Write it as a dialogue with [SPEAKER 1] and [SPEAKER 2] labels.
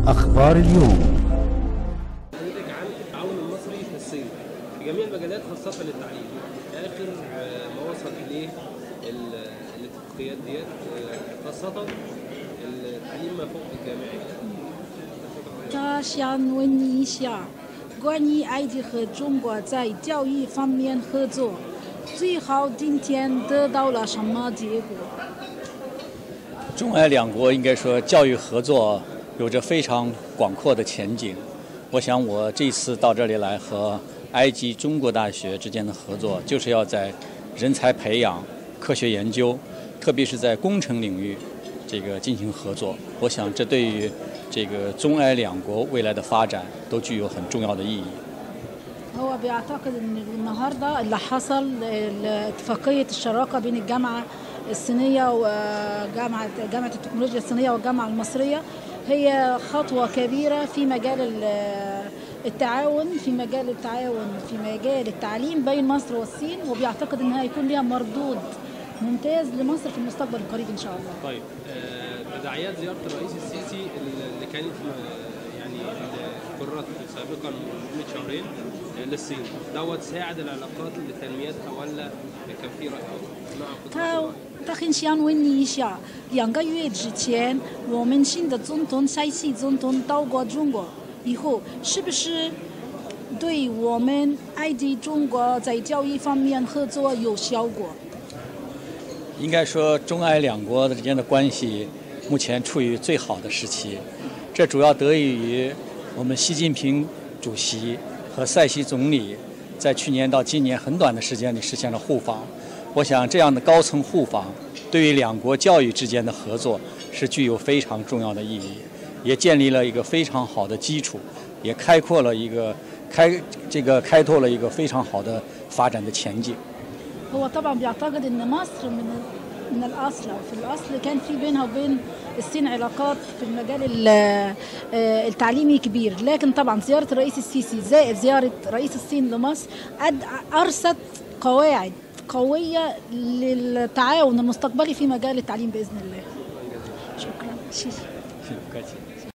[SPEAKER 1] أخبار اليوم
[SPEAKER 2] نتج عن التعاون المصري في الصين في جميع المجالات خاصة التعليم آخر آه، ما وصل إليه ال- الاتفاقيات ديت آه، خاصة التعليم ما فوق الجامعي
[SPEAKER 3] 他想问你一下，关于埃及和中国在教育方面合作，最好今天得到了什么结果？
[SPEAKER 4] 中埃两国应该说教育合作有着非常广阔的前景。我想我这次到这里来和埃及中国大学之间的合作，就是要在人才培养、科学研究，特别是在工程领域，这个进行合作。我想这对于这个中埃两国未来的发展都具有很重要的意义。
[SPEAKER 3] هو بيعتقد ان النهارده اللي حصل اتفاقيه الشراكه بين الجامعه الصينيه وجامعه جامعه التكنولوجيا الصينيه والجامعه المصريه هي خطوه كبيره في مجال ال- التعاون في مجال التعاون في مجال التعليم بين مصر والصين وبيعتقد انها هيكون لها مردود ممتاز لمصر في المستقبل القريب ان شاء الله
[SPEAKER 2] طيب آه، تداعيات زيارة الرئيس السيسي اللي كانت آه، يعني اللي قررت سابقا من شهرين آه، للصين دوت ساعد العلاقات لتنميتها ولا كان في رأي آخر؟ مع قدرة
[SPEAKER 3] 他
[SPEAKER 2] الرأي.
[SPEAKER 3] 他很想问你一下，两个月之前，我们新的总统塞西总统到过中国以后，是不是对我们埃及中国在教育方面合作有效果？
[SPEAKER 4] 应该说，中埃两国之间的关系目前处于最好的时期，这主要得益于我们习近平主席和塞西总理在去年到今年很短的时间里实现了互访。我想，这样的高层互访对于两国教育之间的合作是具有非常重要的意义，也建立了一个非常好的基础，也开阔了一个开这个开拓了一个非常好的发展的前景。
[SPEAKER 3] هو طبعا بيعتقد ان مصر من من الاصل او في الاصل كان في بينها وبين الصين علاقات في المجال ال- آه، التعليمي كبير لكن طبعا زياره الرئيس السيسي زائد زياره رئيس الصين لمصر أد- ارست قواعد قويه للتعاون المستقبلي في مجال التعليم باذن الله شكرا 谢谢
[SPEAKER 4] 不客气。